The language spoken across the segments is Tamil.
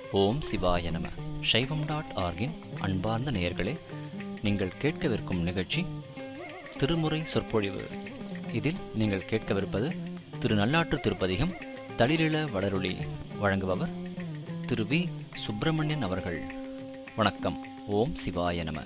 ஓம் சிவாய நம சைவம் டாட் ஆர்கின் அன்பார்ந்த நேயர்களே நீங்கள் கேட்கவிருக்கும் நிகழ்ச்சி திருமுறை சொற்பொழிவு இதில் நீங்கள் கேட்கவிருப்பது திரு நல்லாற்று திருப்பதிகம் தளிரிள வளருளி வழங்குபவர் திரு வி சுப்பிரமணியன் அவர்கள் வணக்கம் ஓம் சிவாய நம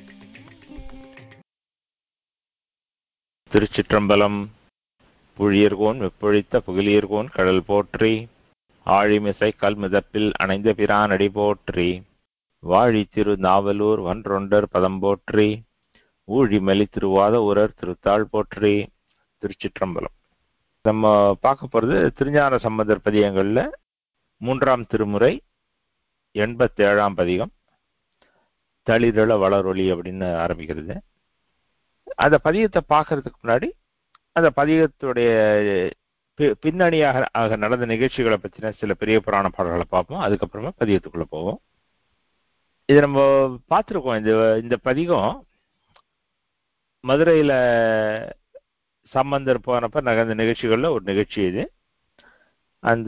திருச்சிற்றம்பலம் புழியர்கோன் வெப்பொழித்த புகழியர்கோன் கடல் போற்றி ஆழிமிசை கல்மிதப்பில் அணைந்த பிரானடி போற்றி வாழி திரு நாவலூர் வன்றொண்டர் பதம் போற்றி ஊழிமலி திருவாத ஊரர் திருத்தாள் போற்றி திருச்சிற்றம்பலம் நம்ம பார்க்க போறது திருஞான சம்பந்தர் பதியங்கள்ல மூன்றாம் திருமுறை எண்பத்தேழாம் பதிகம் தளிரள வளரொளி அப்படின்னு ஆரம்பிக்கிறது அந்த பதிகத்தை பார்க்கறதுக்கு முன்னாடி அந்த பதிகத்துடைய பி- பின்னணியாக ஆக நடந்த நிகழ்ச்சிகளை பற்றின சில பெரிய புராண பாடல்களை பார்ப்போம் அதுக்கப்புறமா பதிகத்துக்குள்ள போவோம் இது நம்ம பார்த்துருக்கோம் இந்த இந்த பதிகம் மதுரையில சம்பந்தர் போனப்ப நடந்த நிகழ்ச்சிகள்ல ஒரு நிகழ்ச்சி இது அந்த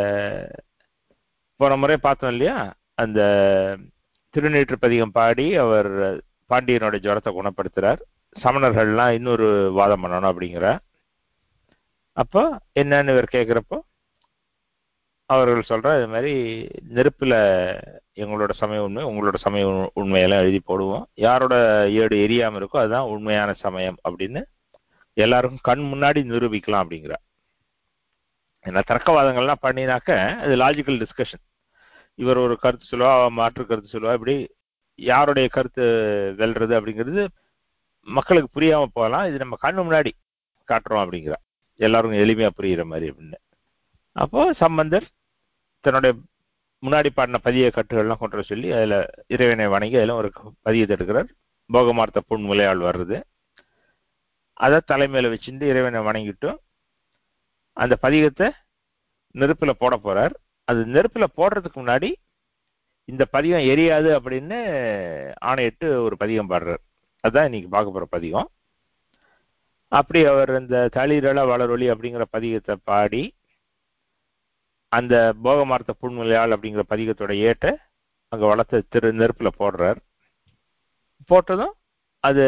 போன முறை பார்த்தோம் இல்லையா அந்த திருநீற்று பதிகம் பாடி அவர் பாண்டியனுடைய ஜுரத்தை குணப்படுத்துறார் சமணர்கள்லாம் இன்னொரு வாதம் பண்ணணும் அப்படிங்கிற அப்போ என்னன்னு இவர் கேட்குறப்போ அவர்கள் சொல்ற இது மாதிரி நெருப்புல எங்களோட சமய உண்மை உங்களோட சமய உண்- உண்மையெல்லாம் எழுதி போடுவோம் யாரோட ஏடு எரியாம இருக்கோ அதுதான் உண்மையான சமயம் அப்படின்னு எல்லாருக்கும் கண் முன்னாடி நிரூபிக்கலாம் அப்படிங்கிற ஏன்னா தர்க்கவாதங்கள்லாம் பண்ணினாக்க அது லாஜிக்கல் டிஸ்கஷன் இவர் ஒரு கருத்து சொல்லுவா அவன் மாற்று கருத்து சொல்லுவா இப்படி யாருடைய கருத்து வெல்றது அப்படிங்கிறது மக்களுக்கு புரியாம போகலாம் இது நம்ம கண்ணு முன்னாடி காட்டுறோம் அப்படிங்கிற எல்லாருக்கும் எளிமையா புரியுற மாதிரி அப்படின்னு அப்போ சம்பந்தர் தன்னுடைய முன்னாடி பாடின பதிய கட்டுகள்லாம் கொண்டு வர சொல்லி அதுல இறைவனை வணங்கி அதில் ஒரு பதியத்தை எடுக்கிறார் போகமார்த்த புன்முலையாள் வர்றது அதை தலைமையில வச்சுட்டு இறைவனை வணங்கிட்டும் அந்த பதிகத்தை நெருப்புல போட போறார் அது நெருப்புல போடுறதுக்கு முன்னாடி இந்த பதிகம் எரியாது அப்படின்னு ஆணையிட்டு ஒரு பதிகம் பாடுறார் அதான் இன்னைக்கு பார்க்க போற பதிகம் அப்படி அவர் இந்த தளிரள வளரொளி அப்படிங்கிற பதிகத்தை பாடி அந்த போகமார்த்த புன்முலையாள் அப்படிங்கிற பதிகத்தோட ஏட்ட அங்க வளர்த்த திரு நெருப்புல போடுறார் போட்டதும் அது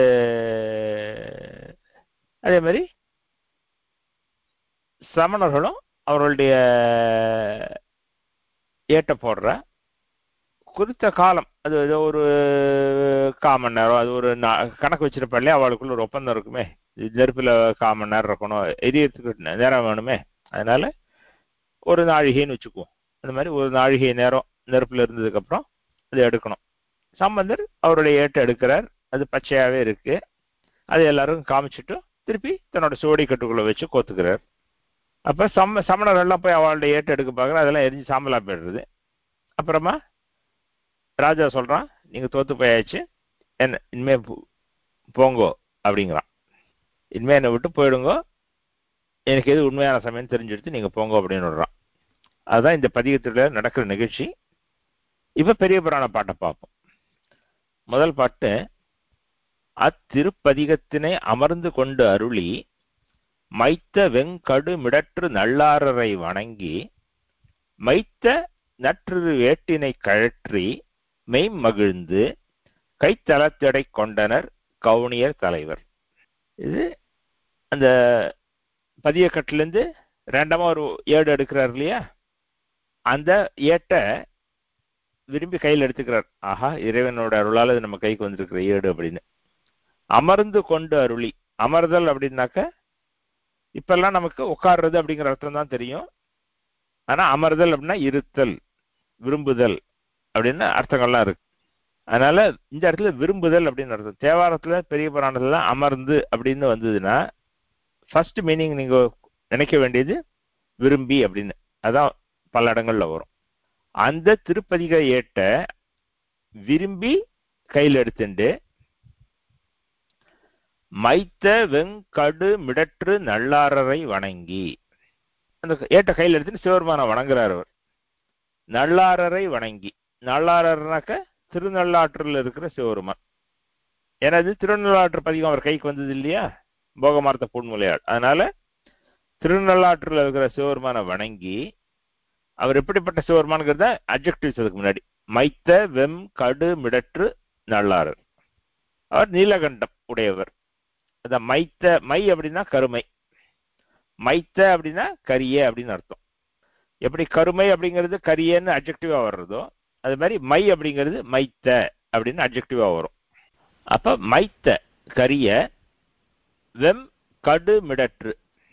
அதே மாதிரி சமணர்களும் அவர்களுடைய ஏட்ட போடுற குறித்த காலம் அது ஏதோ ஒரு கால் மணி நேரம் அது ஒரு நா- கணக்கு வச்சிருப்பா இல்லையா அவளுக்குள்ள ஒரு ஒப்பந்தம் இருக்குமே இது நெருப்புல கால் மணி நேரம் இருக்கணும் எரியறதுக்கு நே- நேரம் வேணுமே அதனால ஒரு நாழிகைன்னு வச்சுக்குவோம் அந்த மாதிரி ஒரு நாழிகை நேரம் நெருப்புல இருந்ததுக்கு அப்புறம் அதை எடுக்கணும் சம்பந்தர் அவருடைய ஏட்டை எடுக்கிறார் அது பச்சையாவே இருக்கு அது எல்லாரும் காமிச்சிட்டு திருப்பி தன்னோட சோடி கட்டுக்குள்ள வச்சு கோத்துக்கிறார் அப்ப சம சமணர்கள்லாம் போய் அவளுடைய ஏட்டை எடுக்க பார்க்குற அதெல்லாம் எரிஞ்சு சாம்பலா போயிடுறது அப்புறமா ராஜா சொல்றான் நீங்க தோத்து போயாச்சு என்ன இனிமே போ- போங்கோ அப்படிங்கிறான் இனிமே என்னை விட்டு போயிடுங்கோ எனக்கு எது உண்மையான சமயம் தெரிஞ்செடுத்து நீங்க போங்க அப்படின்னு விடுறான் அதுதான் இந்த பதிகத்துல நடக்கிற நிகழ்ச்சி இப்ப பெரிய புராண பாட்டை பார்ப்போம் முதல் பாட்டு அத்திருப்பதிகத்தினை அமர்ந்து கொண்டு அருளி மைத்த வெங்கடு மிடற்று நல்லாரரை வணங்கி மைத்த நற்று வேட்டினை கழற்றி மெய்மகிழ்ந்து கைத்தலத்தடை கொண்டனர் கவுனியர் தலைவர் இது அந்த பதியக்கட்டிலேருந்து ரேண்டமா ஒரு ஏடு எடுக்கிறார் இல்லையா அந்த ஏட்டை விரும்பி கையில் எடுத்துக்கிறார் ஆஹா இறைவனோட அருளால் இது நம்ம கைக்கு வந்திருக்கிற ஏடு அப்படின்னு அமர்ந்து கொண்டு அருளி அமர்தல் அப்படின்னாக்க இப்பெல்லாம் நமக்கு உட்கார்றது அப்படிங்கிற அர்த்தம் தான் தெரியும் ஆனா அமர்தல் அப்படின்னா இருத்தல் விரும்புதல் அப்படின்னு அர்த்தங்கள்லாம் இருக்கு அதனால இந்த இடத்துல விரும்புதல் அப்படின்னு அர்த்தம் தேவாரத்துல பெரிய புராணத்துல அமர்ந்து அப்படின்னு வந்ததுன்னா ஃபர்ஸ்ட் மீனிங் நீங்க நினைக்க வேண்டியது விரும்பி அப்படின்னு அதான் பல இடங்கள்ல வரும் அந்த திருப்பதிக ஏட்ட விரும்பி கையில் எடுத்துண்டு மைத்த வெங்கடு மிடற்று நல்லாரரை வணங்கி அந்த ஏட்ட கையில் எடுத்துட்டு சிவருமான வணங்குறார் அவர் நல்லாரரை வணங்கி நல்லாரர்னாக்க திருநள்ளாற்றில் இருக்கிற சிவருமான் ஏன்னா இது திருநள்ளாற்று பதிகம் அவர் கைக்கு வந்தது இல்லையா போகமார்த்த பொன்முலையாள் அதனால திருநள்ளாற்றில் இருக்கிற சிவபெருமானை வணங்கி அவர் எப்படிப்பட்ட சிவருமான்ங்கிறத அப்ஜெக்டிவ்ஸ் அதுக்கு முன்னாடி மைத்த வெம் கடு மிடற்று நல்லாரர் அவர் நீலகண்டம் உடையவர் அதான் மைத்த மை அப்படின்னா கருமை மைத்த அப்படின்னா கரிய அப்படின்னு அர்த்தம் எப்படி கருமை அப்படிங்கிறது கரியன்னு அப்ஜெக்டிவா வர்றதோ அது மாதிரி மை அப்படிங்கிறது மைத்த அப்படின்னு அப்ஜெக்டிவா வரும் அப்ப மைத்த கரிய வெம் கடு மிடற்று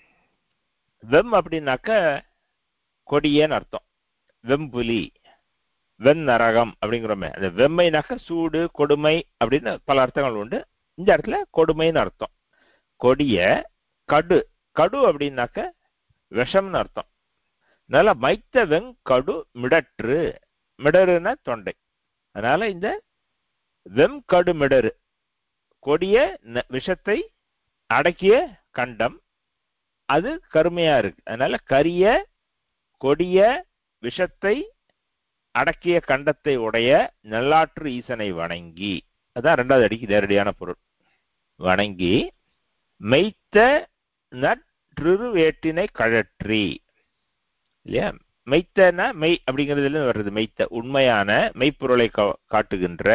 வெம் அப்படின்னாக்க கொடியன்னு அர்த்தம் வெம்புலி வெண் நரகம் அப்படிங்கிறோமே அந்த வெம்மைனாக்க சூடு கொடுமை அப்படின்னு பல அர்த்தங்கள் உண்டு இந்த இடத்துல கொடுமைன்னு அர்த்தம் கொடிய கடு கடு அப்படின்னாக்க விஷம்னு அர்த்தம் அதனால மைத்த வெங் கடு மிடற்று மிடருன்னா தொண்டை அதனால இந்த வெம் கடு மிடரு கொடிய ந- விஷத்தை அடக்கிய கண்டம் அது கருமையா இருக்கு அதனால கரிய கொடிய விஷத்தை அடக்கிய கண்டத்தை உடைய நல்லாற்று ஈசனை வணங்கி அதான் ரெண்டாவது அடிக்கு நேரடியான பொருள் வணங்கி மெய்த்த நற்றுருவேட்டினை கழற்றி இல்லையா மெய்த்தனா மெய் அப்படிங்கிறதுல இருந்து வர்றது மெய்த்த உண்மையான மெய்ப்பொருளை கா- காட்டுகின்ற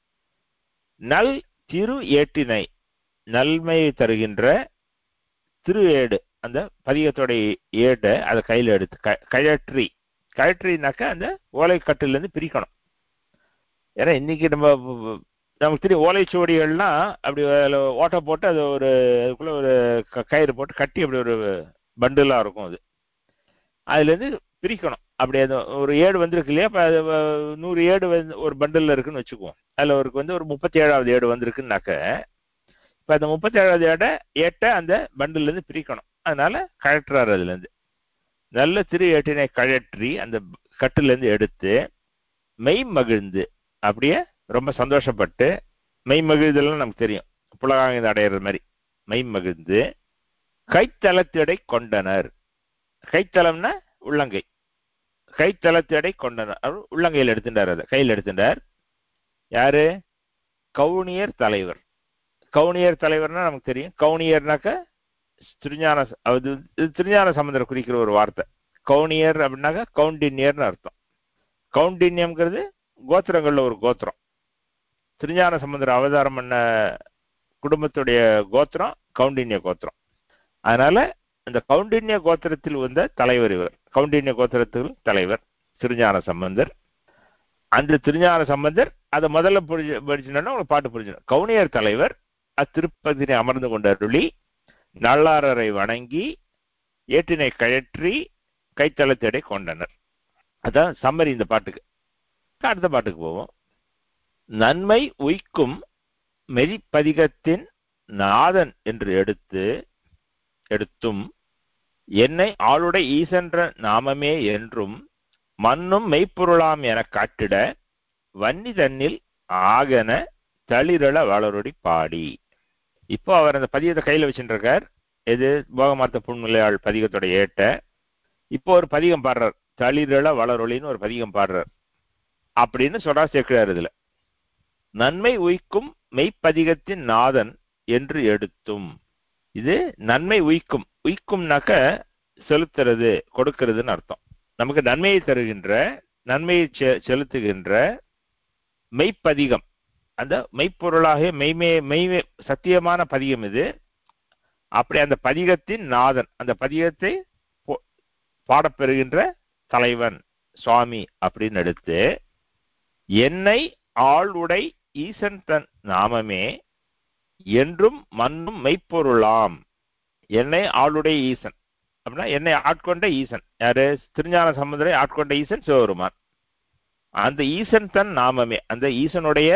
நல் திரு ஏட்டினை நன்மையை தருகின்ற திரு ஏடு அந்த பதிகத்தோடைய ஏடை அதை கையில் எடுத்து க- கழற்றி கழற்றினாக்க அந்த ஓலைக்கட்டிலிருந்து பிரிக்கணும் ஏன்னா இன்னைக்கு நம்ம நமக்கு தெரியும் ஓலைச்சுவடிகள்லாம் அப்படி அதுல ஓட்டை போட்டு அது ஒரு அதுக்குள்ள ஒரு க- கயிறு போட்டு கட்டி அப்படி ஒரு பண்டிலா இருக்கும் அது அதுல இருந்து பிரிக்கணும் அப்படி அந்த ஒரு ஏடு வந்திருக்கு இல்லையா அப்ப அது வ- நூறு ஏடு வந்து ஒரு பண்டில்ல இருக்குன்னு வச்சுக்குவோம் அதுல ஒரு வந்து ஒரு முப்பத்தி ஏழாவது ஏடு வந்திருக்குன்னாக்க இப்ப அந்த முப்பத்தி ஏழாவது ஏடை ஏட்டை அந்த பண்டில்ல இருந்து பிரிக்கணும் அதனால கழட்டுறாரு அதுல இருந்து நல்ல திரு ஏட்டினை கழற்றி அந்த கட்டுல இருந்து எடுத்து மெய் மகிழ்ந்து அப்படியே ரொம்ப சந்தோஷப்பட்டு மெய் மகிழ்தெல்லாம் நமக்கு தெரியும் புலகாங்க அடையிற மாதிரி மெய் மகிழ்ந்து கைத்தளத்திடை கொண்டனர் கைத்தளம்னா உள்ளங்கை கைத்தளத்திடை கொண்டனர் அவர் உள்ளங்கையில் எடுத்துட்டார் அதை கையில் எடுத்துட்டார் யாரு கவுனியர் தலைவர் கவுனியர் தலைவர்னா நமக்கு தெரியும் கவுனியர்னாக்க திருஞான ச- அது இது திருஞான சம்பந்தர் குறிக்கிற ஒரு வார்த்தை கவுனியர் அப்படின்னாக்க கவுண்டின்யர்னு அர்த்தம் கவுண்டின்யம்ங்கிறது கோத்திரங்கள்ல ஒரு கோத்திரம் திருஞான சம்பந்தர் அவதாரம் பண்ண குடும்பத்துடைய கோத்திரம் கவுண்டின்ய கோத்திரம் அதனால இந்த கவுண்டின்ய கோத்திரத்தில் வந்த தலைவர் இவர் கவுண்டின்ய கோத்திரத்தில் தலைவர் திருஞான சம்பந்தர் அந்த திருஞான சம்பந்தர் அதை முதல்ல புரிஞ்சு படிச்சுனா உங்களுக்கு பாட்டு புரிஞ்சிடும் கவுனியர் தலைவர் அத்திருப்பதினை அமர்ந்து கொண்டருளி நல்லாரரை வணங்கி ஏட்டினை கழற்றி கைத்தளத்தடை கொண்டனர் அதான் சம்மரி இந்த பாட்டுக்கு அடுத்த பாட்டுக்கு போவோம் நன்மை உய்க்கும் மெதிப்பதிகத்தின் நாதன் என்று எடுத்து எடுத்தும் என்னை ஆளுடை ஈசென்ற நாமமே என்றும் மண்ணும் மெய்ப்பொருளாம் எனக் காட்டிட வன்னி தன்னில் ஆகன தளிரள வளரொடி பாடி இப்போ அவர் அந்த பதிகத்தை கையில வச்சுட்டு இருக்கார் எது போகமார்த்த புன்முலையாள் பதிகத்தோட ஏட்ட இப்போ ஒரு பதிகம் பாடுறார் தளிரள வளரொளின்னு ஒரு பதிகம் பாடுறார் அப்படின்னு சொல்றா சேர்க்கிறார் இதுல நன்மை உய்க்கும் மெய்ப்பதிகத்தின் நாதன் என்று எடுத்தும் இது நன்மை உய்க்கும் உய்க்கும்னாக்க செலுத்துறது கொடுக்கிறதுன்னு அர்த்தம் நமக்கு நன்மையை தருகின்ற நன்மையை செ- செலுத்துகின்ற மெய்ப்பதிகம் அந்த மெய்ப்பொருளாக மெய்மே மெய்மே சத்தியமான பதிகம் இது அப்படி அந்த பதிகத்தின் நாதன் அந்த பதிகத்தை போ- பாடப்பெறுகின்ற தலைவன் சுவாமி அப்படின்னு எடுத்து என்னை ஆளுடை ஈசன் தன் நாமமே என்றும் மண்ணும் மெய்ப்பொருளாம் என்னை ஆளுடைய ஈசன் அப்படின்னா என்னை ஆட்கொண்ட ஈசன் யாரு திருஞான சம்பந்தரை ஆட்கொண்ட ஈசன் சிவபெருமான் அந்த ஈசன் தன் நாமமே அந்த ஈசனுடைய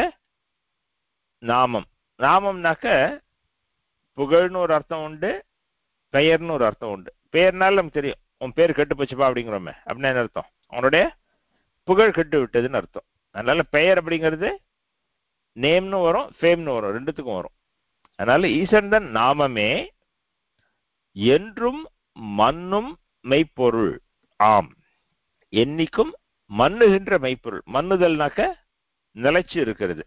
நாமம் நாமம்னாக்க புகழ்னு ஒரு அர்த்தம் உண்டு பெயர்னு ஒரு அர்த்தம் உண்டு பெயர்னால நமக்கு தெரியும் உன் பேர் கெட்டு போச்சுப்பா அப்படிங்கிறோமே அப்படின்னா என்ன அர்த்தம் அவனுடைய புகழ் கெட்டு விட்டதுன்னு அர்த்தம் அதனால பெயர் அப்படிங்கிறது நேம்னு வரும் ஃபேம்னு வரும் ரெண்டுத்துக்கும் வரும் அதனால ஈசன் தன் நாமமே என்றும் மண்ணும் மெய்ப்பொருள் ஆம் என்னைக்கும் மண்ணுகின்ற மெய்ப்பொருள் மண்ணுதல்னாக்க நிலைச்சு இருக்கிறது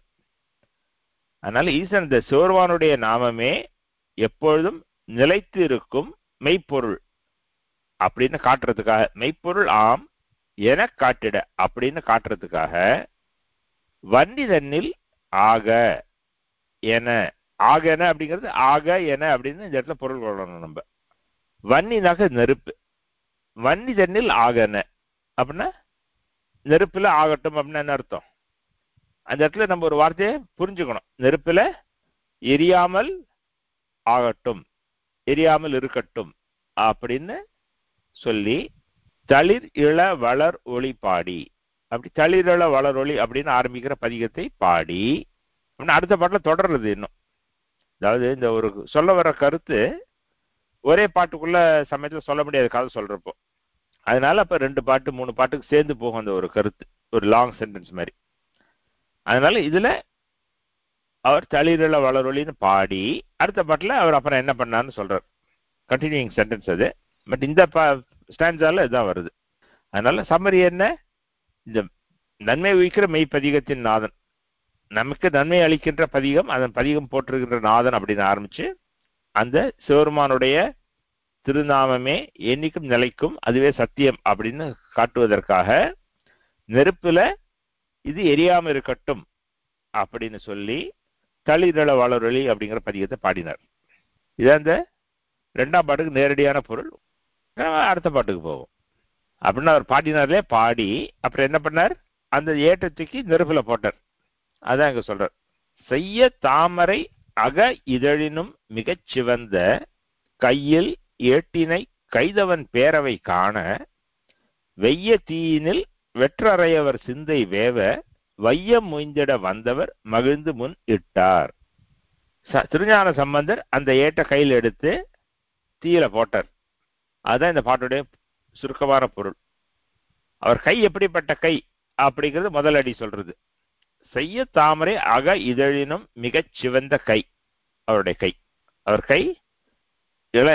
அதனால ஈசன் இந்த சிவருமானுடைய நாமமே எப்பொழுதும் நிலைத்து இருக்கும் மெய்ப்பொருள் அப்படின்னு காட்டுறதுக்காக மெய்ப்பொருள் ஆம் என காட்டிட அப்படின்னு காட்டுறதுக்காக வன்னி தன்னில் ஆக என ஆகன அப்படிங்கிறது ஆக என அப்படின்னு இந்த இடத்துல பொருள் கொள்ளணும் நம்ம வன்னினாக நெருப்பு வன்னி தன்னில் ஆகன அப்படின்னா நெருப்புல ஆகட்டும் அப்படின்னு என்ன அர்த்தம் அந்த இடத்துல நம்ம ஒரு வார்த்தையை புரிஞ்சுக்கணும் நெருப்புல எரியாமல் ஆகட்டும் எரியாமல் இருக்கட்டும் அப்படின்னு சொல்லி தளிர் இள வளர் ஒளி பாடி அப்படி தளிர் இள வளர் ஒளி அப்படின்னு ஆரம்பிக்கிற பதிகத்தை பாடி அப்படின்னு அடுத்த பாட்டில் தொடர்றது இன்னும் அதாவது இந்த ஒரு சொல்ல வர கருத்து ஒரே பாட்டுக்குள்ள சமயத்தில் சொல்ல முடியாத கதை சொல்றப்போ அதனால அப்ப ரெண்டு பாட்டு மூணு பாட்டுக்கு சேர்ந்து போகும் அந்த ஒரு கருத்து ஒரு லாங் சென்டென்ஸ் மாதிரி அதனால இதுல அவர் தளிரில வளரொலின்னு பாடி அடுத்த பாட்டுல அவர் அப்புறம் என்ன பண்ணார்னு சொல்றார் கண்டினியூயிங் சென்டென்ஸ் அது பட் இந்த ஸ்டான்ஸால இதுதான் வருது அதனால சம்மரி என்ன இந்த நன்மை உயிக்கிற மெய் பதிகத்தின் நாதன் நமக்கு நன்மை அளிக்கின்ற பதிகம் அதன் பதிகம் போட்டிருக்கின்ற நாதன் அப்படின்னு ஆரம்பிச்சு அந்த சிவருமானுடைய திருநாமமே என்னைக்கும் நிலைக்கும் அதுவே சத்தியம் அப்படின்னு காட்டுவதற்காக நெருப்புல இது எரியாம இருக்கட்டும் அப்படின்னு சொல்லி தளிரள வளரொலி அப்படிங்கிற பதிகத்தை பாடினார் இதான் இந்த ரெண்டாம் பாட்டுக்கு நேரடியான பொருள் நம்ம அடுத்த பாட்டுக்கு போவோம் அப்படின்னு அவர் பாடினார்லே பாடி அப்புறம் என்ன பண்ணார் அந்த ஏற்றத்துக்கு நெருப்புல போட்டார் அதான் இங்க சொல்றார் செய்ய தாமரை அக இதழினும் மிகச் சிவந்த கையில் ஏட்டினை கைதவன் பேரவை காண வெய்ய தீயினில் வெற்றறையவர் சிந்தை வேவ வையம் முய்ந்திட வந்தவர் மகிழ்ந்து முன் இட்டார் திருஞான சம்பந்தர் அந்த ஏட்ட கையில் எடுத்து தீயில போட்டார் அதுதான் இந்த பாட்டுடைய சுருக்கமான பொருள் அவர் கை எப்படிப்பட்ட கை அப்படிங்கிறது முதல் அடி சொல்றது செய்ய தாமரை அக இதழினும் மிகச் சிவந்த கை அவருடைய கை அவர் கை இள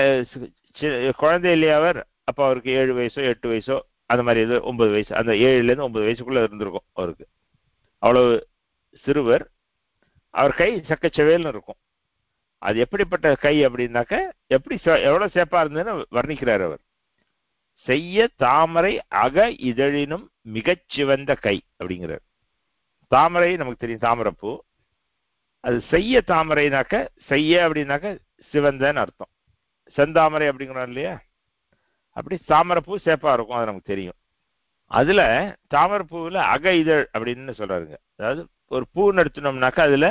குழந்தை இல்லையா அவர் அப்போ அவருக்கு ஏழு வயசோ எட்டு வயசோ அந்த மாதிரி இது ஒன்பது வயசு அந்த ஏழுலேருந்து ஒன்பது வயசுக்குள்ள இருந்திருக்கும் அவருக்கு அவ்வளவு சிறுவர் அவர் கை சக்கச்சவேல்னு இருக்கும் அது எப்படிப்பட்ட கை அப்படின்னாக்க எப்படி எவ்வளவு சேப்பா இருந்ததுன்னு வர்ணிக்கிறார் அவர் செய்ய தாமரை அக இதழினும் மிகச் சிவந்த கை அப்படிங்கிறார் தாமரை நமக்கு தெரியும் தாமரைப்பூ அது செய்ய தாமரைனாக்க செய்ய அப்படின்னாக்க சிவந்தன்னு அர்த்தம் செந்தாமரை அப்படிங்கிறோம் இல்லையா அப்படி தாமரைப்பூ சேப்பா இருக்கும் அது நமக்கு தெரியும் அதுல தாமரைப்பூவில் அக இதழ் அப்படின்னு சொல்றாருங்க அதாவது ஒரு பூ நடத்தினோம்னாக்கா அதுல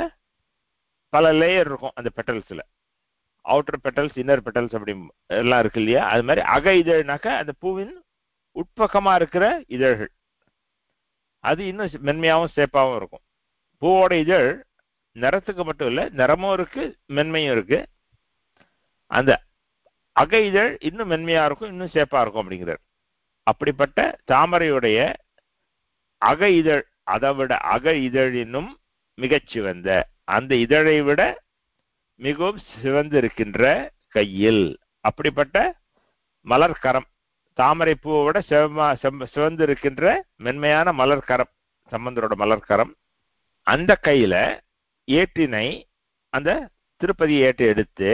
பல லேயர் இருக்கும் அந்த பெட்டல்ஸ்ல அவுட்டர் பெட்டல்ஸ் இன்னர் பெட்டல்ஸ் அப்படி எல்லாம் இருக்கு இல்லையா அது மாதிரி அக இதழ்னாக்கா அந்த பூவின் உட்பக்கமா இருக்கிற இதழ்கள் அது இன்னும் மென்மையாகவும் சேப்பாகவும் இருக்கும் பூவோட இதழ் நிறத்துக்கு மட்டும் இல்லை நிறமும் இருக்கு மென்மையும் இருக்கு அந்த அக இதழ் இன்னும் மென்மையா இருக்கும் இன்னும் சேப்பா இருக்கும் அப்படிங்கிறார் அப்படிப்பட்ட தாமரையுடைய அக இதழ் அதை விட அக இதழினும் மிகச் சிவந்த அந்த இதழை விட மிகவும் சிவந்து இருக்கின்ற கையில் அப்படிப்பட்ட மலர்கரம் தாமரை பூவை விட சிவமா சிவந்து இருக்கின்ற மென்மையான மலர்கரம் சம்பந்தரோட மலர்கரம் அந்த கையில ஏற்றினை அந்த திருப்பதி ஏற்று எடுத்து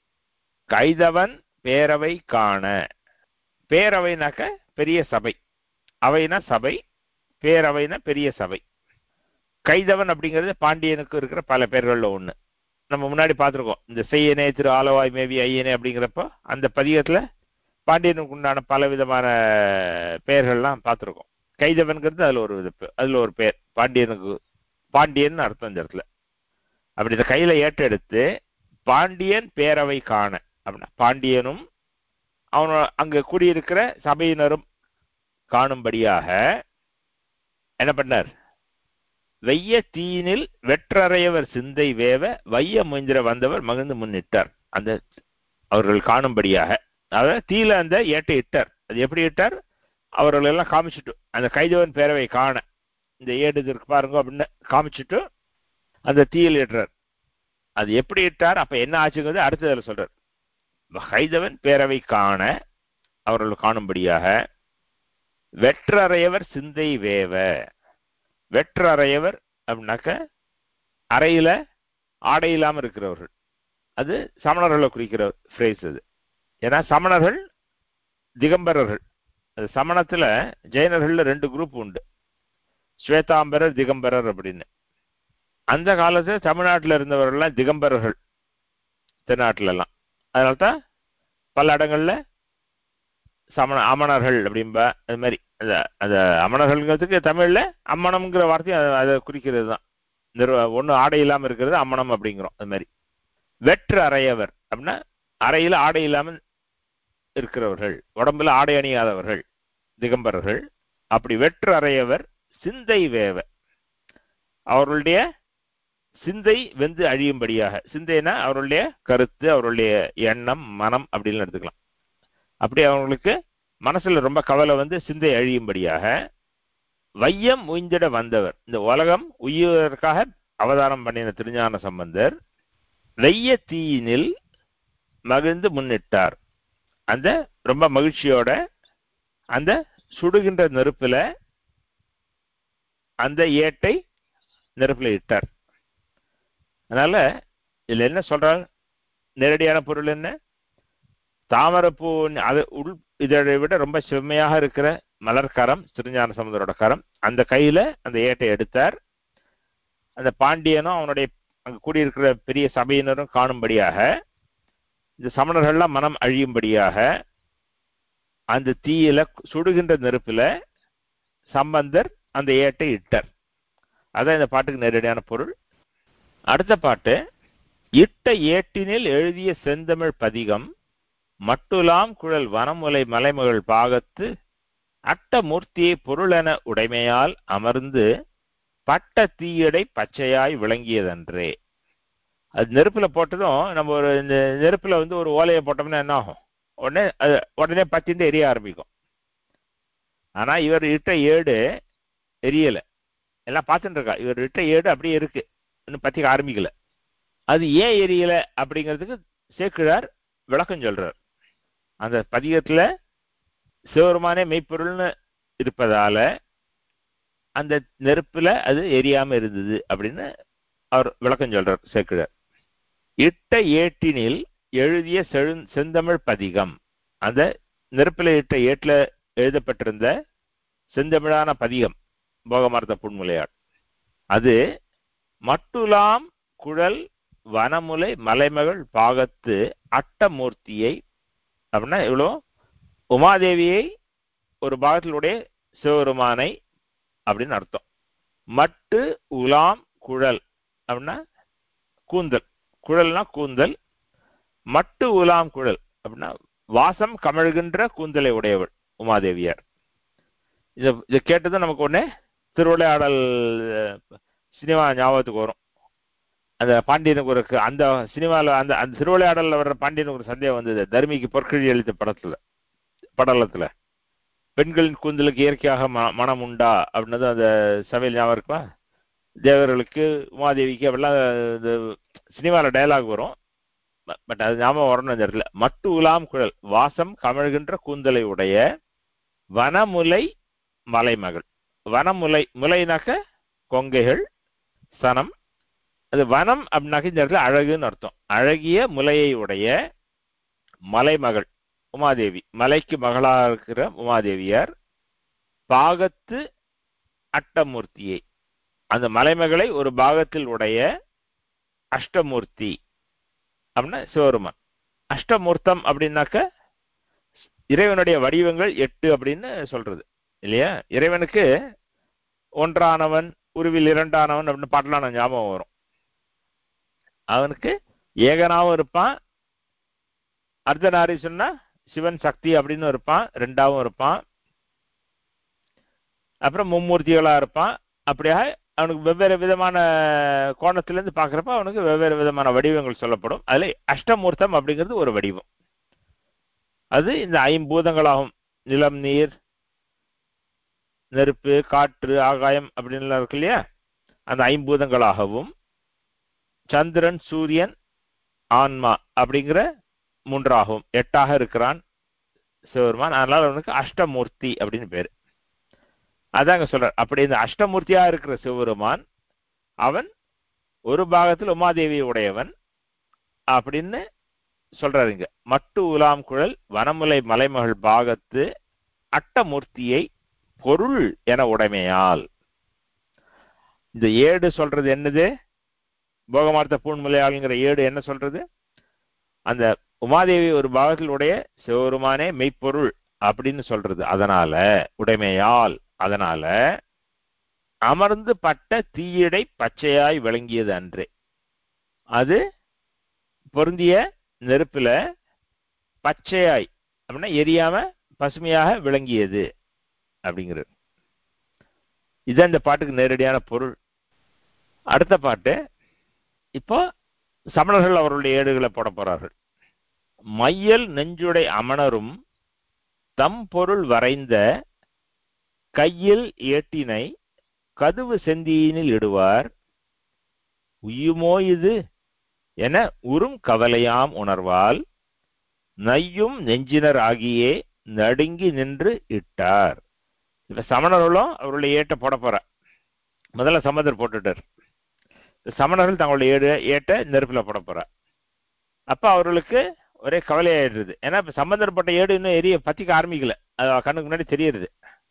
கைதவன் பேரவை காண பேரவைனாக்க பெரிய சபை அவைனா சபை பேரவைனா பெரிய சபை கைதவன் அப்படிங்கிறது பாண்டியனுக்கு இருக்கிற பல பேர்கள்ல ஒண்ணு நம்ம முன்னாடி பார்த்துருக்கோம் இந்த செய்யனே திரு ஆலவாய் மேவி ஐயனே அப்படிங்கிறப்போ அந்த பதிகத்துல பாண்டியனுக்கு உண்டான பல விதமான பெயர்கள்லாம் பார்த்துருக்கோம் கைதவன்கிறது அதுல ஒரு இது அதுல ஒரு பேர் பாண்டியனுக்கு பாண்டியன் அர்த்தம் இந்த இடத்துல அப்படி இந்த கையில ஏற்றெடுத்து பாண்டியன் பேரவை காண அப்படின்னா பாண்டியனும் அவனோட அங்க கூடியிருக்கிற சபையினரும் காணும்படியாக என்ன பண்ணார் வெய்ய தீயினில் வெற்றறையவர் சிந்தை வேவ வைய முயந்திர வந்தவர் மகிழ்ந்து முன்னிட்டார் அந்த அவர்கள் காணும்படியாக அதாவது தீல அந்த ஏட்டை இட்டார் அது எப்படி இட்டார் அவர்கள் எல்லாம் காமிச்சிட்டு அந்த கைதவன் பேரவை காண இந்த ஏடு இருக்கு பாருங்க அப்படின்னு காமிச்சிட்டு அந்த தீயில் இட்டுறார் அது எப்படி இட்டார் அப்ப என்ன ஆச்சுங்கிறது அடுத்ததுல சொல்றார் கைதவன் பேரவை காண அவர்கள் காணும்படியாக வெற்றறையவர் சிந்தை வேவ வெற்றறையவர் அப்படின்னாக்க அறையில ஆடை இல்லாம இருக்கிறவர்கள் அது சமணர்களை குறிக்கிற ஃப்ரேஸ் அது ஏன்னா சமணர்கள் திகம்பரர்கள் அது சமணத்துல ஜெயினர்கள்ல ரெண்டு குரூப் உண்டு ஸ்வேதாம்பரர் திகம்பரர் அப்படின்னு அந்த காலத்துல தமிழ்நாட்டில் இருந்தவர்கள்லாம் திகம்பரர்கள் தென்னாட்டுல எல்லாம் அதனால தான் பல இடங்கள்ல சமண அமணர்கள் அப்படிம்பா அது மாதிரி அந்த அந்த அமணர்கள்ங்கிறதுக்கு தமிழ்ல அம்மணம்ங்கிற வார்த்தையும் அது- அதை குறிக்கிறது தான் நிறுவ ஒண்ணு ஆடை இல்லாம இருக்கிறது அம்மணம் அப்படிங்கிறோம் அது மாதிரி வெற்று அறையவர் அப்படின்னா அறையில ஆடை இல்லாமல் இருக்கிறவர்கள் உடம்புல ஆடை அணியாதவர்கள் திகம்பரர்கள் அப்படி வெற்று அறையவர் சிந்தை வேவ அவர்களுடைய சிந்தை வெந்து அழியும்படியாக சிந்தைனா அவருடைய கருத்து அவருடைய எண்ணம் மனம் அப்படின்னு எடுத்துக்கலாம் அப்படி அவங்களுக்கு மனசுல ரொம்ப கவலை வந்து சிந்தை அழியும்படியாக வையம் உய்ந்திட வந்தவர் இந்த உலகம் உய்வதற்காக அவதாரம் பண்ணின திருஞான சம்பந்தர் வெய்ய தீயினில் மகிழ்ந்து முன்னிட்டார் அந்த ரொம்ப மகிழ்ச்சியோட அந்த சுடுகின்ற நெருப்புல அந்த ஏட்டை நெருப்புல இட்டார் அதனால இதுல என்ன சொல்றார் நேரடியான பொருள் என்ன தாமரைப்பூ அது உள் இதழை விட ரொம்ப செம்மையாக இருக்கிற மலர்கரம் திருஞான சமுதரோட கரம் அந்த கையில அந்த ஏட்டை எடுத்தார் அந்த பாண்டியனும் அவனுடைய அங்க கூடியிருக்கிற பெரிய சபையினரும் காணும்படியாக இந்த சமணர்கள்லாம் மனம் அழியும்படியாக அந்த தீயில சுடுகின்ற நெருப்புல சம்பந்தர் அந்த ஏட்டை இட்டார் அதான் இந்த பாட்டுக்கு நேரடியான பொருள் அடுத்த பாட்டு இட்ட ஏட்டினில் எழுதிய செந்தமிழ் பதிகம் மட்டுலாம் குழல் வனமுலை மலைமகள் பாகத்து அட்ட மூர்த்தியை பொருளென உடைமையால் அமர்ந்து பட்ட தீயடை பச்சையாய் விளங்கியதன்றே அது நெருப்புல போட்டதும் நம்ம ஒரு இந்த நெருப்புல வந்து ஒரு ஓலையை போட்டோம்னா என்ன ஆகும் உடனே அது உடனே பத்திந்து எரிய ஆரம்பிக்கும் ஆனா இவர் இட்ட ஏடு எரியல எல்லாம் பார்த்துட்டு இருக்கா இவர் இட்ட ஏடு அப்படியே இருக்கு இன்னும் பத்திக்க ஆரம்பிக்கல அது ஏன் எரியல அப்படிங்கிறதுக்கு சேக்கிழார் விளக்கம் சொல்றார் அந்த பதிகத்துல சிவருமானே மெய்ப்பொருள்னு இருப்பதால அந்த நெருப்புல அது எரியாம இருந்தது அப்படின்னு அவர் விளக்கம் சொல்றார் சேக்கிழார் இட்ட ஏட்டினில் எழுதிய செழு செந்தமிழ் பதிகம் அந்த நெருப்புல இட்ட ஏட்டுல எழுதப்பட்டிருந்த செந்தமிழான பதிகம் போகமார்த்த புன்முலையாள் அது மட்டுலாம் குழல் வனமுலை மலைமகள் பாகத்து அட்டமூர்த்தியை அப்படின்னா இவ்வளோ உமாதேவியை ஒரு பாகத்திலுடைய சிவபெருமானை அப்படின்னு அர்த்தம் மட்டு உலாம் குழல் அப்படின்னா கூந்தல் குழல்னா கூந்தல் மட்டு உலாம் குழல் அப்படின்னா வாசம் கமழ்கின்ற கூந்தலை உடையவள் உமாதேவியார் இதை இதை கேட்டதும் நமக்கு உடனே திருவிளையாடல் சினிமா ஞாபகத்துக்கு வரும் அந்த பாண்டியனுக்கு ஒரு அந்த சினிமாவில் அந்த அந்த திருவிளையாடலில் வர்ற பாண்டியனுக்கு ஒரு சந்தேகம் வந்தது தர்மிக்கு பொற்கழி எழுத்த படத்துல படலத்துல பெண்களின் கூந்தலுக்கு இயற்கையாக ம மனம் உண்டா அப்படின்னது அந்த சமையல் ஞாபகம் இருக்குமா தேவர்களுக்கு உமாதேவிக்கு அப்படிலாம் இந்த சினிமாவில் டயலாக் வரும் பட் அது ஞாபகம் வரணும் இந்த இடத்துல மட்டு உலாம் குழல் வாசம் கமழ்கின்ற கூந்தலை உடைய வனமுலை மலைமகள் வனமுலை முலைனாக்க கொங்கைகள் சனம் அது வனம் அப்படின்னாக்க இந்த இடத்துல அழகுன்னு அர்த்தம் அழகிய முலையை உடைய மலைமகள் உமாதேவி மலைக்கு மகளாக இருக்கிற உமாதேவியார் பாகத்து அட்டமூர்த்தியை அந்த மலைமகளை ஒரு பாகத்தில் உடைய அஷ்டமூர்த்தி அப்படின்னா சிவருமன் அஷ்டமூர்த்தம் அப்படின்னாக்க இறைவனுடைய வடிவங்கள் எட்டு அப்படின்னு சொல்றது இல்லையா இறைவனுக்கு ஒன்றானவன் உருவில் இரண்டானவன் அப்படின்னு பாட்டெல்லாம் ஞாபகம் வரும் அவனுக்கு ஏகனாவும் இருப்பான் அர்த்தநாரி சொன்னா சிவன் சக்தி அப்படின்னு இருப்பான் ரெண்டாவும் இருப்பான் அப்புறம் மும்மூர்த்திகளா இருப்பான் அப்படியாக அவனுக்கு வெவ்வேறு விதமான கோணத்திலிருந்து பார்க்குறப்ப அவனுக்கு வெவ்வேறு விதமான வடிவங்கள் சொல்லப்படும் அதுல அஷ்டமூர்த்தம் அப்படிங்கிறது ஒரு வடிவம் அது இந்த ஐம்பூதங்களாகும் நிலம் நீர் நெருப்பு காற்று ஆகாயம் அப்படின்லாம் இருக்கு இல்லையா அந்த ஐம்பூதங்களாகவும் சந்திரன் சூரியன் ஆன்மா அப்படிங்கிற மூன்றாகவும் எட்டாக இருக்கிறான் சிவபெருமான் அதனால அவனுக்கு அஷ்டமூர்த்தி அப்படின்னு பேரு அதாங்க சொல்றார் அப்படி இந்த அஷ்டமூர்த்தியா இருக்கிற சிவபெருமான் அவன் ஒரு பாகத்தில் உமாதேவி உடையவன் அப்படின்னு சொல்றாரு இங்க மட்டு உலாம் குழல் வனமுலை மலைமகள் பாகத்து அட்டமூர்த்தியை பொருள் என உடைமையால் இந்த ஏடு சொல்றது என்னது போகமார்த்த பூண்முலையாளுங்கிற ஏடு என்ன சொல்றது அந்த உமாதேவி ஒரு பாகத்தில் உடைய சிவருமானே மெய்ப்பொருள் அப்படின்னு சொல்றது அதனால உடைமையால் அதனால அமர்ந்து பட்ட தீயடை பச்சையாய் விளங்கியது அன்றே அது பொருந்திய நெருப்புல பச்சையாய் அப்படின்னா எரியாம பசுமையாக விளங்கியது அப்படிங்கிறது இதுதான் இந்த பாட்டுக்கு நேரடியான பொருள் அடுத்த பாட்டு இப்போ சமணர்கள் அவருடைய ஏடுகளை போட போறார்கள் மையல் நெஞ்சுடை அமணரும் தம் பொருள் வரைந்த கையில் ஏட்டினை கதுவு செந்தியினில் இடுவார் உயுமோ இது என உறும் கவலையாம் உணர்வால் நையும் நெஞ்சினர் ஆகியே நடுங்கி நின்று இட்டார் இப்ப சமணர்களும் அவருடைய ஏட்டை போட போற முதல்ல சமதர் போட்டுட்டார் சமணர்கள் தங்களுடைய ஏடு ஏட்ட நெருப்புல போட போற அப்ப அவர்களுக்கு ஒரே கவலையாயிடுது ஏன்னா இப்ப சம்பந்தப்பட்ட ஏடு இன்னும் எரிய பத்திக்க ஆரம்பிக்கல அது அவ கண்ணுக்கு முன்னாடி தெரியுது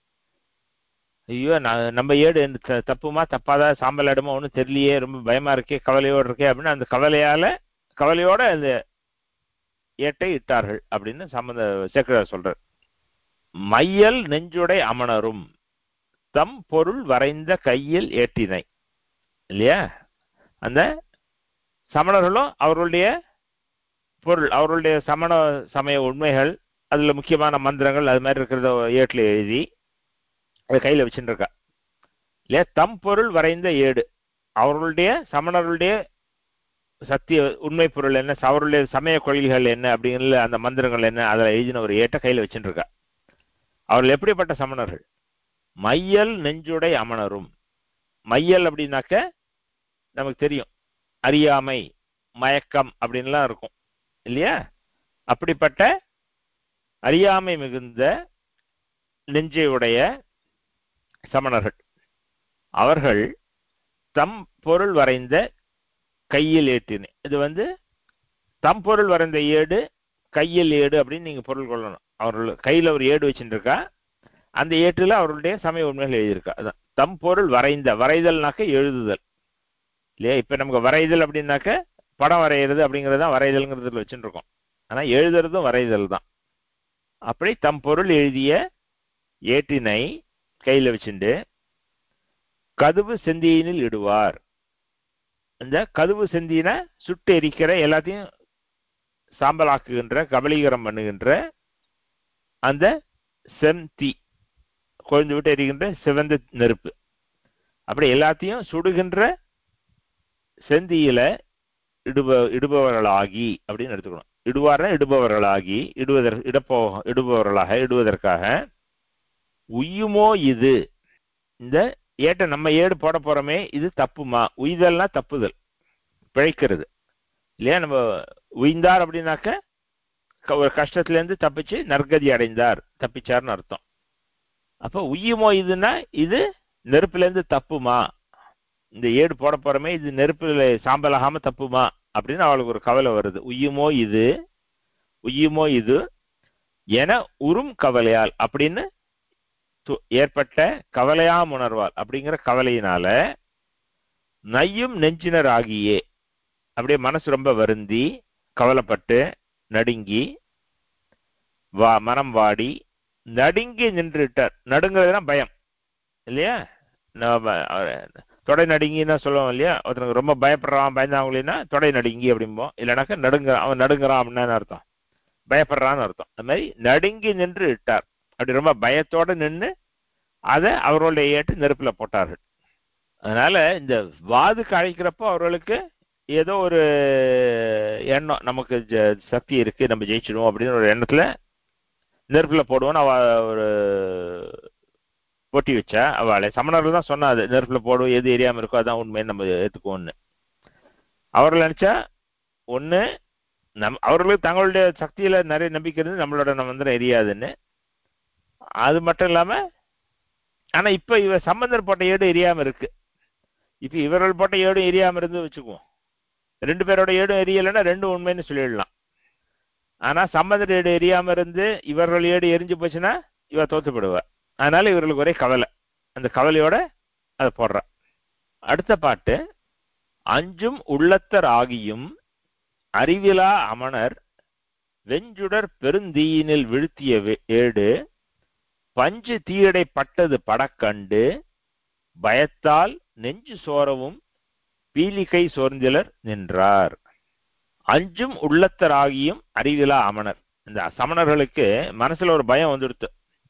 ஐயோ நான் நம்ம ஏடு என்ன த- தப்புமா தப்பாதா சாம்பல் இடமா ஒன்றும் தெரியலையே ரொம்ப பயமா இருக்கே கவலையோடு இருக்கே அப்படின்னு அந்த கவலையால கவலையோட அந்த ஏட்டை இட்டார்கள் அப்படின்னு சம்பந்த சேக்கரார் சொல்றார் மையல் நெஞ்சுடை அமணரும் தம் பொருள் வரைந்த கையில் ஏற்றினை இல்லையா அந்த சமணர்களும் அவர்களுடைய பொருள் அவர்களுடைய சமண சமய உண்மைகள் அதுல முக்கியமான மந்திரங்கள் அது மாதிரி இருக்கிறத ஏட்டில் எழுதி அதை கையில வச்சுட்டு இருக்கா இல்லையா தம் பொருள் வரைந்த ஏடு அவர்களுடைய சமணர்களுடைய சத்திய உண்மை பொருள் என்ன அவருடைய சமய கொள்கைகள் என்ன அப்படிங்கிற அந்த மந்திரங்கள் என்ன அதில் எழுதின ஒரு ஏட்டை கையில வச்சுட்டு இருக்கா அவர்கள் எப்படிப்பட்ட சமணர்கள் மையல் நெஞ்சுடை அமணரும் மையல் அப்படின்னாக்க நமக்கு தெரியும் அறியாமை மயக்கம் அப்படின்லாம் இருக்கும் இல்லையா அப்படிப்பட்ட அறியாமை மிகுந்த நெஞ்சையுடைய சமணர்கள் அவர்கள் தம் பொருள் வரைந்த கையில் ஏற்றினே இது வந்து தம் பொருள் வரைந்த ஏடு கையில் ஏடு அப்படின்னு நீங்க பொருள் கொள்ளணும் அவர்கள் கையில ஒரு ஏடு வச்சுட்டு இருக்கா அந்த ஏட்டுல அவர்களுடைய சமய உண்மைகள் எழுதியிருக்கா அதான் தம் பொருள் வரைந்த வரைதல்னாக்க எழுதுதல் இல்லையா இப்ப நமக்கு வரைதல் அப்படின்னாக்க படம் வரைகிறது அப்படிங்கிறது தான் வரைதல்ங்கிறதுல வச்சுட்டு இருக்கோம் ஆனா எழுதுறதும் வரைதல் தான் அப்படி தம் பொருள் எழுதிய ஏட்டினை கையில வச்சுண்டு கதுவு செந்தியினில் இடுவார் இந்த கதுவு செந்தியின சுட்டு எரிக்கிற எல்லாத்தையும் சாம்பலாக்குகின்ற கபலீகரம் பண்ணுகின்ற அந்த செம்தி கொழுந்து விட்டு எரிகின்ற சிவந்த நெருப்பு அப்படி எல்லாத்தையும் சுடுகின்ற செந்தியில இடுப இடுபவர்களாகி அப்படின்னு எடுத்துக்கணும் இடுவார்னா இடுபவர்களாகி இடுவதற் இடப்போ இடுபவர்களாக இடுவதற்காக உய்யுமோ இது இந்த ஏட்ட நம்ம ஏடு போட போறோமே இது தப்புமா உய்தல்னா தப்புதல் பிழைக்கிறது இல்லையா நம்ம உய்ந்தார் அப்படின்னாக்க க- ஒரு கஷ்டத்துல இருந்து தப்பிச்சு நற்கதி அடைந்தார் தப்பிச்சார்னு அர்த்தம் அப்ப உய்யுமோ இதுன்னா இது நெருப்புல இருந்து தப்புமா இந்த ஏடு போட போறோமே இது நெருப்புல சாம்பலாகாம தப்புமா அப்படின்னு அவளுக்கு ஒரு கவலை வருது உய்யுமோ இது உய்யுமோ இது என உறும் கவலையால் அப்படின்னு து- ஏற்பட்ட கவலையாம் உணர்வால் அப்படிங்கிற கவலையினால நையும் நெஞ்சினர் ஆகியே அப்படியே மனசு ரொம்ப வருந்தி கவலைப்பட்டு நடுங்கி வா மனம் வாடி நடுங்கி நின்றுட்டார் நடுங்கிறதுனா பயம் இல்லையா நாம அஹ், தொடை நடுங்கின்னா சொல்லுவோம் இல்லையா ஒருத்தனுக்கு ரொம்ப பயப்படுறான் பயந்தாங்களா தொடை நடுங்கி அப்படிம்போம் இல்லைனாக்கா நடுங்க அவன் நடுங்குறான் அப்படின்னு அர்த்தம் பயப்படுறான்னு அர்த்தம் அந்த மாதிரி நடுங்கி நின்று இட்டார் அப்படி ரொம்ப பயத்தோட நின்று அதை அவர்களுடைய ஏற்று நெருப்புல போட்டார்கள் அதனால இந்த வாதுக்கு அழைக்கிறப்போ அவர்களுக்கு ஏதோ ஒரு எண்ணம் நமக்கு ஜ- சக்தி இருக்கு நம்ம ஜெயிச்சிடுவோம் அப்படின்னு ஒரு எண்ணத்துல நெருப்புல போடுவோன்னு அவ ஒரு போட்டி வச்சா அவளை சமணர்கள் தான் சொன்னா அது நெருப்புல போடுவோம் எது எரியாம இருக்கோ அதான் உண்மையை நம்ம ஏத்துக்குவோம்னு அவர்கள் நினைச்சா ஒண்ணு நம் அவர்களுக்கு தங்களுடைய சக்தியில நிறைய நம்பிக்கை இருந்து நம்மளோட நம்ம வந்து எரியாதுன்னு அது மட்டும் இல்லாம ஆனா இப்ப இவ சம்பந்தர் போட்ட ஏடு எரியாம இருக்கு இப்ப இவர்கள் போட்ட ஏடும் எரியாம இருந்து வச்சுக்குவோம் ரெண்டு பேரோட ஏடும் எரியலைன்னா ரெண்டும் உண்மைன்னு சொல்லிடலாம் ஆனா சம்பந்தர் ஏடு எரியாம இருந்து இவர்கள் ஏடு எரிஞ்சு போச்சுன்னா இவ தோத்துப்படுவா அதனால இவர்களுக்கு ஒரே கவலை அந்த கவலையோட அதை போடுறா அடுத்த பாட்டு அஞ்சும் உள்ளத்தர் ஆகியும் அறிவிலா அமணர் வெஞ்சுடர் பெருந்தீயினில் வீழ்த்திய வே- ஏடு பஞ்சு தீயடை பட்டது படக்கண்டு பயத்தால் நெஞ்சு சோரவும் பீலிகை சோர்ந்திலர் நின்றார் அஞ்சும் உள்ளத்தராகியும் அறிவிலா அமணர் இந்த சமணர்களுக்கு மனசுல ஒரு பயம் வந்துடுத்து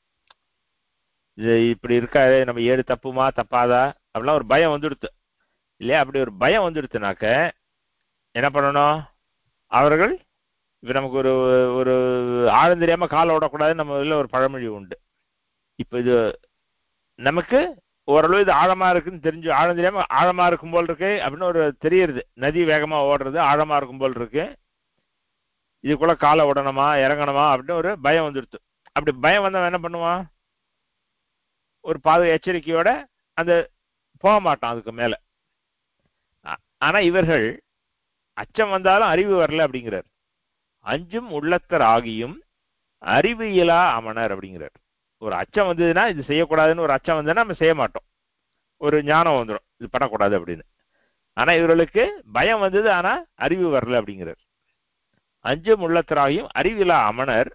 இது இப்படி இருக்காது நம்ம ஏடு தப்புமா தப்பாதா அப்படிலாம் ஒரு பயம் வந்துடுத்து இல்லையா அப்படி ஒரு பயம் வந்துடுத்துனாக்க என்ன பண்ணணும் அவர்கள் இப்ப நமக்கு ஒரு ஒரு ஆழம் தெரியாம காலை விடக்கூடாதுன்னு நம்ம இதுல ஒரு பழமொழி உண்டு இப்ப இது நமக்கு ஓரளவு இது ஆழமா இருக்குன்னு தெரிஞ்சு ஆழம் தெரியாம ஆழமா இருக்கும் போல் இருக்கு அப்படின்னு ஒரு தெரியுது நதி வேகமா ஓடுறது ஆழமா இருக்கும் போல் இருக்கு இதுக்குள்ள காலை விடணுமா இறங்கணுமா அப்படின்னு ஒரு பயம் வந்துடுது அப்படி பயம் வந்தவன் என்ன பண்ணுவான் ஒரு பாது எச்சரிக்கையோட அந்த போக மாட்டான் அதுக்கு மேல ஆ- ஆனா இவர்கள் அச்சம் வந்தாலும் அறிவு வரல அப்படிங்கிறார் அஞ்சும் உள்ளத்தர் ஆகியும் அறிவு இயலா அமனர் அப்படிங்கிறார் ஒரு அச்சம் வந்ததுன்னா இது செய்யக்கூடாதுன்னு ஒரு அச்சம் வந்ததுன்னா நம்ம செய்ய மாட்டோம் ஒரு ஞானம் வந்துடும் இது பண்ணக்கூடாது அப்படின்னு ஆனா இவர்களுக்கு பயம் வந்தது ஆனா அறிவு வரல அப்படிங்கிறார் அஞ்சும் உள்ளத்தராகியும் அறிவிலா அமனர்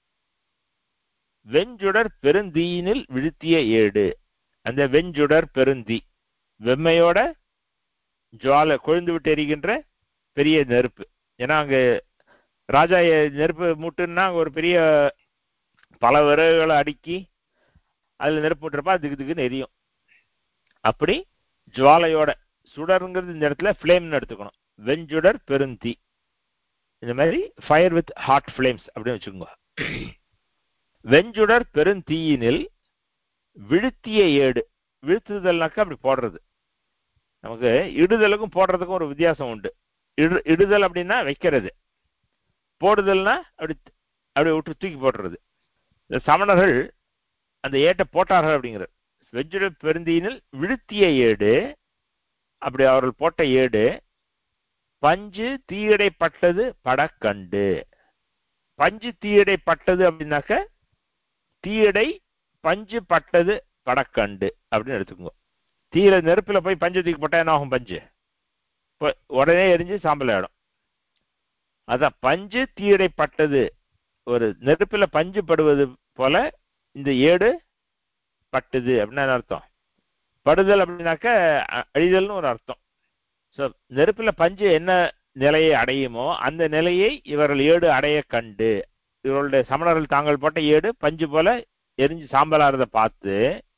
வெஞ்சுடர் பெருந்தீயினில் விழுத்திய ஏடு அந்த வெஞ்சுடர் பெருந்தீ வெம்மையோட ஜுவாலை கொழுந்து விட்டு எரிகின்ற பெரிய நெருப்பு ஏன்னா அங்க ராஜா எ- நெருப்பு மூட்டுன்னா அங்க ஒரு பெரிய பல விறகுகளை அடுக்கி அதுல நெருப்பு விட்டுறப்ப திக்கு திக்குன்னு எரியும் அப்படி ஜுவாலையோட சுடருங்கிறது இந்த இடத்துல ஃப்ளேம்னு எடுத்துக்கணும் வெஞ்சுடர் பெருந்தீ இந்த மாதிரி ஃபயர் வித் ஹாட் ஃப்ளேம்ஸ் அப்படின்னு வச்சுக்கோங்க வெஞ்சுடர் பெருந்தீயினில் விழுத்திய ஏடு விழுத்துதல்னாக்கா அப்படி போடுறது நமக்கு இடுதலுக்கும் போடுறதுக்கும் ஒரு வித்தியாசம் உண்டு இடு இடுதல் அப்படின்னா வைக்கிறது போடுதல்னா அப்படி அப்படி விட்டு தூக்கி போடுறது இந்த சமணர்கள் அந்த ஏட்டை போட்டார்கள் அப்படிங்கிறது வெஞ்சுடர் பெருந்தீயினில் விழுத்திய ஏடு அப்படி அவர்கள் போட்ட ஏடு பஞ்சு தீயடைப்பட்டது படக்கண்டு பஞ்சு தீயடைப்பட்டது அப்படின்னாக்க தீயடை பஞ்சு பட்டது படக்கண்டு அப்படின்னு எடுத்துக்கோங்க தீயில நெருப்புல போய் பஞ்சு தூக்கி போட்டா என்ன ஆகும் பஞ்சு இப்போ உடனே எரிஞ்சு சாம்பல் ஆயிடும் அதான் பஞ்சு தீயடைப்பட்டது ஒரு நெருப்புல பஞ்சு படுவது போல இந்த ஏடு பட்டுது அப்படின்னு என்ன அர்த்தம் படுதல் அப்படின்னாக்க அ- அழிதல்னு ஒரு அர்த்தம் ஸோ நெருப்புல பஞ்சு என்ன நிலையை அடையுமோ அந்த நிலையை இவர்கள் ஏடு அடைய கண்டு இவர்களுடைய சமணர்கள் தாங்கள் போட்ட ஏடு பஞ்சு போல எரிஞ்சு சாம்பலாறதை பார்த்து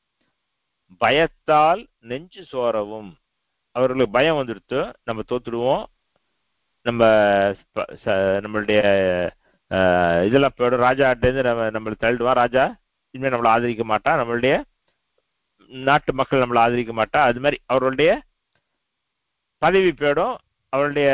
பயத்தால் நெஞ்சு சோரவும் அவர்களுக்கு பயம் வந்துடுத்து நம்ம தோத்துடுவோம் நம்ம ப- ச- நம்மளுடைய அஹ், இதெல்லாம் போயிடும் ராஜாட்டேருந்து நம்ம நம்மளை தள்ளிடுவான் ராஜா இனிமேல் நம்மளை ஆதரிக்க மாட்டான் நம்மளுடைய நாட்டு மக்கள் நம்மளை ஆதரிக்க மாட்டா அது மாதிரி அவர்களுடைய பதவி போயிடும் அவருடைய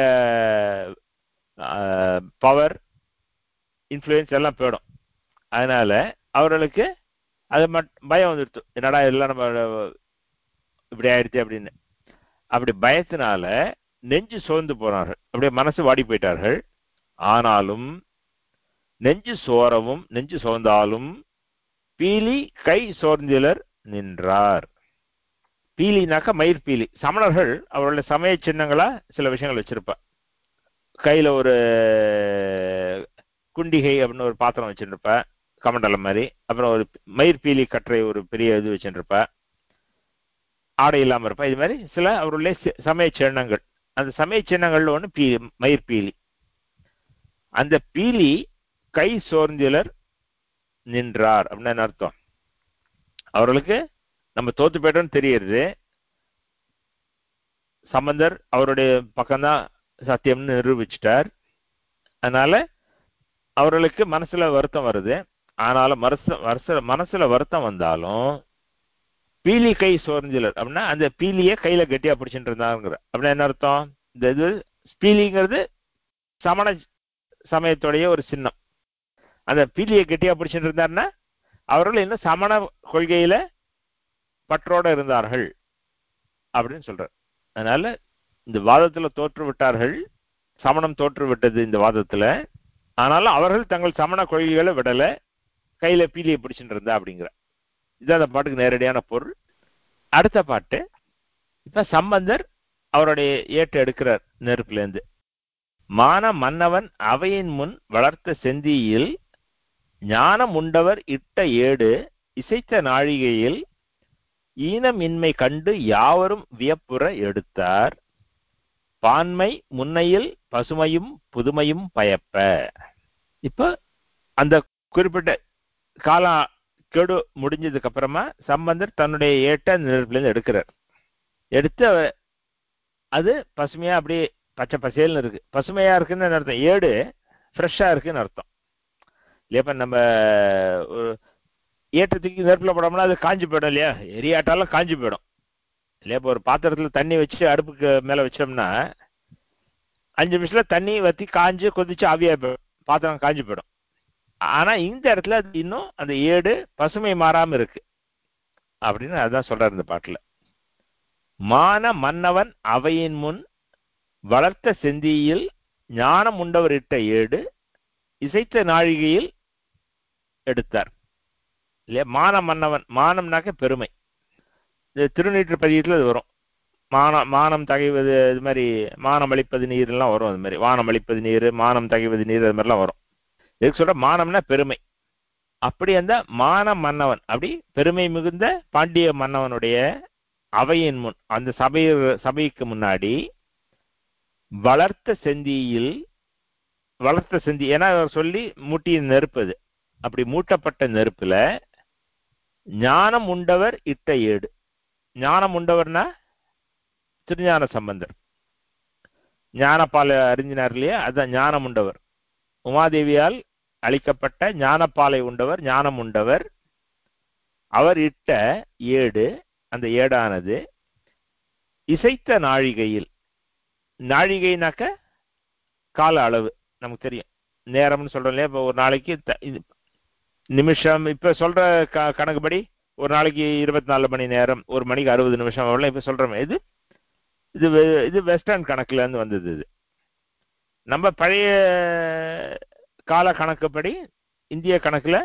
பவர் இன்ஃப்ளூயன்ஸ் எல்லாம் போயிடும் அதனால அவர்களுக்கு அது மட் பயம் வந்துடுத்து என்னடா இதெல்லாம் நம்ம இப்படி ஆயிடுச்சு அப்படின்னு அப்படி பயத்தினால நெஞ்சு சோர்ந்து போனார்கள் அப்படியே மனசு வாடி போயிட்டார்கள் ஆனாலும் நெஞ்சு சோரவும் நெஞ்சு சோர்ந்தாலும் பீலி கை சோர்ந்திலர் நின்றார் பீலினாக்கா மயிர் பீலி சமணர்கள் அவர்களுடைய சமய சின்னங்களா சில விஷயங்கள் வச்சிருப்பா கையில ஒரு குண்டிகை அப்படின்னு ஒரு பாத்திரம் வச்சிருப்பா கமண்டலம் மாதிரி அப்புறம் ஒரு மயிர் பீலி கற்றை ஒரு பெரிய இது வச்சிருப்பா ஆடை இல்லாம இருப்பா இது மாதிரி சில அவருடைய சி- சமய சின்னங்கள் அந்த சமய சின்னங்கள்ல ஒண்ணு பீ மயிர் பீலி அந்த பீலி கை சோர்ந்திலர் நின்றார் அப்படின்னு என்ன அர்த்தம் அவர்களுக்கு நம்ம தோத்து போயிட்டோம்னு தெரியுது சம்பந்தர் அவருடைய பக்கம்தான் சத்தியம்னு நிரூபிச்சிட்டார் அதனால அவர்களுக்கு மனசுல வருத்தம் வருது ஆனாலும் மனசு மனசுல மனசுல வருத்தம் வந்தாலும் பீலி கை சோர்ந்திலர் அப்படின்னா அந்த பீலியை கையில கெட்டியா பிடிச்சிட்டு இருந்தாங்கிற அப்படின்னா என்ன அர்த்தம் இந்த இது பீலிங்கிறது சமண சமயத்துடைய ஒரு சின்னம் அந்த பீலியை கெட்டியா பிடிச்சிட்டு இருந்தாருன்னா அவர்கள் இன்னும் சமண கொள்கையில பற்றோட இருந்தார்கள் அப்படின்னு சொல்றார் அதனால இந்த வாதத்துல தோற்று விட்டார்கள் சமணம் தோற்று விட்டது இந்த வாதத்துல ஆனாலும் அவர்கள் தங்கள் சமண கொள்கைகளை விடல கையில பீலியை பிடிச்சிட்டு இருந்தா அப்படிங்கிற இது அந்த பாட்டுக்கு நேரடியான பொருள் அடுத்த பாட்டு இப்ப சம்பந்தர் அவருடைய ஏட்டு எடுக்கிறார் நெருப்புல இருந்து மான மன்னவன் அவையின் முன் வளர்த்த செந்தியில் ஞானம் உண்டவர் இட்ட ஏடு இசைத்த நாழிகையில் ஈனமின்மை கண்டு யாவரும் வியப்புற எடுத்தார் பான்மை முன்னையில் பசுமையும் புதுமையும் பயப்ப இப்ப அந்த குறிப்பிட்ட கால கெடு முடிஞ்சதுக்கு அப்புறமா சம்பந்தர் தன்னுடைய ஏட்ட அந்த நெருப்புல இருந்து எடுக்கிறார் எடுத்து அவ- அது பசுமையா அப்படியே பச்சை பசேல்னு இருக்கு பசுமையா இருக்குன்னு அர்த்தம் ஏடு ஃப்ரெஷ்ஷா இருக்குன்னு அர்த்தம் இல்லையா இப்ப நம்ம ஒரு ஏற்றத்துக்கு நெருப்புல போடோம்னா அது காஞ்சு போயிடும் இல்லையா எரியாட்டாலும் காஞ்சு போயிடும் இல்லையா இப்போ ஒரு பாத்திரத்துல தண்ணி வச்சு அடுப்புக்கு மேல வச்சோம்னா அஞ்சு நிமிஷத்துல தண்ணி வத்தி காஞ்சு கொதிச்சு ஆவியா போயிடும் பாத்திரம் காஞ்சு போயிடும் ஆனா இந்த இடத்துல அது இன்னும் அந்த ஏடு பசுமை மாறாம இருக்கு அப்படின்னு அதான் சொல்றாரு இந்த பாட்டுல மான மன்னவன் அவையின் முன் வளர்த்த செந்தியில் ஞானம் உண்டவர் இட்ட ஏடு இசைத்த நாழிகையில் எடுத்தார் இல்லையா மான மன்னவன் மானம்னாக்க பெருமை இந்த திருநீற்று பதியத்தில் அது வரும் மானம் மானம் தகைவது இது மாதிரி மானம் அளிப்பது நீர்லாம் வரும் அது மாதிரி வானம் அளிப்பது நீர் மானம் தகைவது நீர் அது மாதிரிலாம் வரும் எதுக்கு சொல்ற மானம்னா பெருமை அப்படி அந்த மான மன்னவன் அப்படி பெருமை மிகுந்த பாண்டிய மன்னவனுடைய அவையின் முன் அந்த சபை சபைக்கு முன்னாடி வளர்த்த செந்தியில் வளர்த்த செந்தி ஏன்னா அவர் சொல்லி மூட்டிய நெருப்பு அது அப்படி மூட்டப்பட்ட நெருப்புல ஞானம் உண்டவர் இட்ட ஏடு ஞானம் உண்டவர்னா திருஞான சம்பந்தர் ஞானப்பாலை அறிஞ்சினார் இல்லையா அதுதான் ஞானம் உண்டவர் உமாதேவியால் அளிக்கப்பட்ட ஞானப்பாலை உண்டவர் ஞானம் உண்டவர் அவர் இட்ட ஏடு அந்த ஏடானது இசைத்த நாழிகையில் நாழிகைனாக்க கால அளவு நமக்கு தெரியும் நேரம்னு சொல்றோம் இல்லையா இப்போ ஒரு நாளைக்கு த- இது நிமிஷம் இப்ப சொல்ற க கணக்குப்படி ஒரு நாளைக்கு இருபத்தி நாலு மணி நேரம் ஒரு மணிக்கு அறுபது நிமிஷம் அவ்வளோ இப்ப சொல்றோமே இது இது வெ- இது வெஸ்டர்ன் கணக்குல இருந்து வந்தது இது நம்ம பழைய கால கணக்குப்படி இந்திய கணக்குல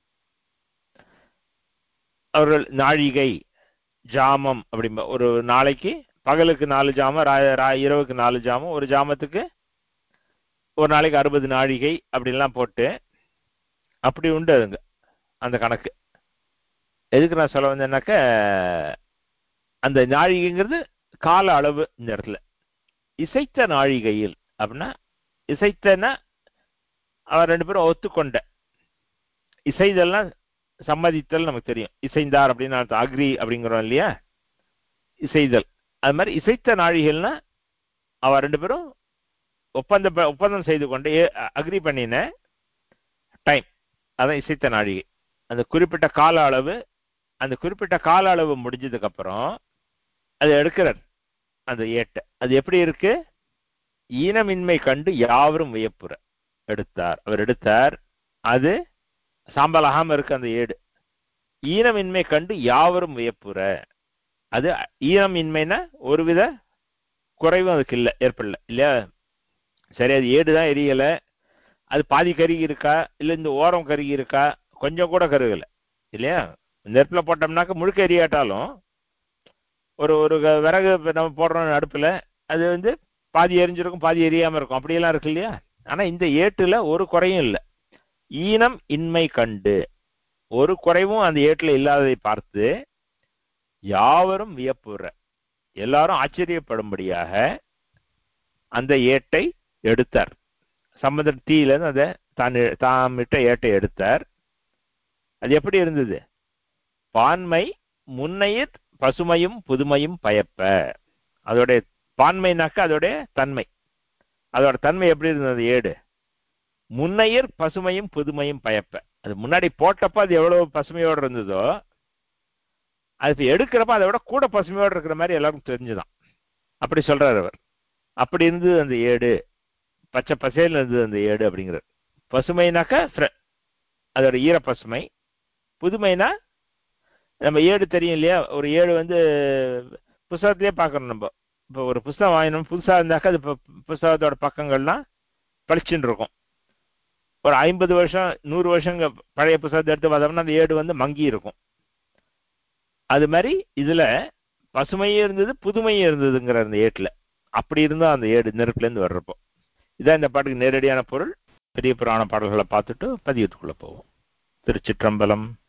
அவர்கள் நாழிகை ஜாமம் அப்படிம்ப ஒரு நாளைக்கு பகலுக்கு நாலு ஜாமம் ரா- ரா- இரவுக்கு நாலு ஜாமம் ஒரு ஜாமத்துக்கு ஒரு நாளைக்கு அறுபது நாழிகை அப்படின்லாம் போட்டு அப்படி உண்டு அதுங்க அந்த கணக்கு எதுக்கு நான் சொல்ல வந்தேன்னாக்க அந்த நாழிகைங்கிறது கால அளவு இந்த இடத்துல இசைத்த நாழிகையில் அப்படின்னா இசைத்தனா அவர் ரெண்டு பேரும் ஒத்துக்கொண்ட இசைதல்னா சம்மதித்தல் நமக்கு தெரியும் இசைந்தார் அப்படின்னு அர்த்தம். அக்ரி அப்படிங்கிறோம் இல்லையா இசைதல் அது மாதிரி இசைத்த நாழிகைகள்னா அவ ரெண்டு பேரும் ஒப்பந்த ஒப்பந்தம் செய்து கொண்டு அக்ரி பண்ணின டைம் அதான் இசைத்த நாழிகை அந்த குறிப்பிட்ட கால அளவு அந்த குறிப்பிட்ட கால அளவு முடிஞ்சதுக்கு அப்புறம் அது எடுக்கிறார் அந்த ஏட்டை அது எப்படி இருக்கு ஈனமின்மை கண்டு யாவரும் வியப்புற எடுத்தார் அவர் எடுத்தார் அது சாம்பலாகாம இருக்கு அந்த ஏடு ஈனமின்மை கண்டு யாவரும் வியப்புற அது ஈனமின்மைனா ஒருவித குறைவும் அதுக்கு இல்லை ஏற்படல இல்லையா சரி அது ஏடு தான் எரியல அது பாதி கருகி இருக்கா இல்ல இந்த ஓரம் கருகி இருக்கா கொஞ்சம் கூட கருகல இல்லையா நெருப்புல போட்டோம்னாக்க முழுக்க எரியாட்டாலும் ஒரு ஒரு க- விறகு இப்ப நம்ம போடுறோம் அடுப்புல அது வந்து பாதி எரிஞ்சிருக்கும் பாதி எரியாம இருக்கும் அப்படியெல்லாம் இருக்கு இல்லையா ஆனா இந்த ஏட்டுல ஒரு குறையும் இல்லை ஈனம் இன்மை கண்டு ஒரு குறைவும் அந்த ஏட்டுல இல்லாததை பார்த்து யாவரும் வியப்புற எல்லாரும் ஆச்சரியப்படும்படியாக அந்த ஏட்டை எடுத்தார் சம்பந்தர் தீயிலிருந்து அதை தான் தாமிட்ட ஏட்டை எடுத்தார் அது எப்படி இருந்தது பான்மை முன்னையிற் பசுமையும் புதுமையும் பயப்ப அதோடைய பான்மைனாக்க அதோடைய தன்மை அதோட தன்மை எப்படி இருந்தது ஏடு முன்னையர் பசுமையும் புதுமையும் பயப்ப அது முன்னாடி போட்டப்ப அது எவ்வளவு பசுமையோடு இருந்ததோ அது இப்ப எடுக்கிறப்ப அதை விட கூட பசுமையோடு இருக்கிற மாதிரி எல்லாருக்கும் தெரிஞ்சுதான் அப்படி சொல்றாரு அவர் அப்படி இருந்தது அந்த ஏடு பச்சை பசேல் இருந்தது அந்த ஏடு அப்படிங்கிறார் பசுமைனாக்க fre- அதோட ஈரப்பசுமை புதுமைனா நம்ம ஏடு தெரியும் இல்லையா ஒரு ஏடு வந்து புஸ்தகத்திலே பார்க்கறோம் நம்ம இப்போ ஒரு புஸ்தகம் வாங்கினோம் புதுசாக இருந்தாக்கா அது இப்போ புஸ்தகத்தோட பக்கங்கள்லாம் பளிச்சுன்னு இருக்கும் ஒரு ஐம்பது வருஷம் நூறு வருஷம் பழைய புத்தகத்தை எடுத்து பார்த்தோம்னா அந்த ஏடு வந்து மங்கி இருக்கும் அது மாதிரி இதுல பசுமையும் இருந்தது புதுமையும் இருந்ததுங்கிற அந்த ஏட்டுல அப்படி இருந்தா அந்த ஏடு நெருப்புல இருந்து வர்றப்போ இதான் இந்த பாட்டுக்கு நேரடியான பொருள் பெரிய புராண பாடல்களை பார்த்துட்டு பதியத்துக்குள்ள போவோம் திருச்சிற்றம்பலம்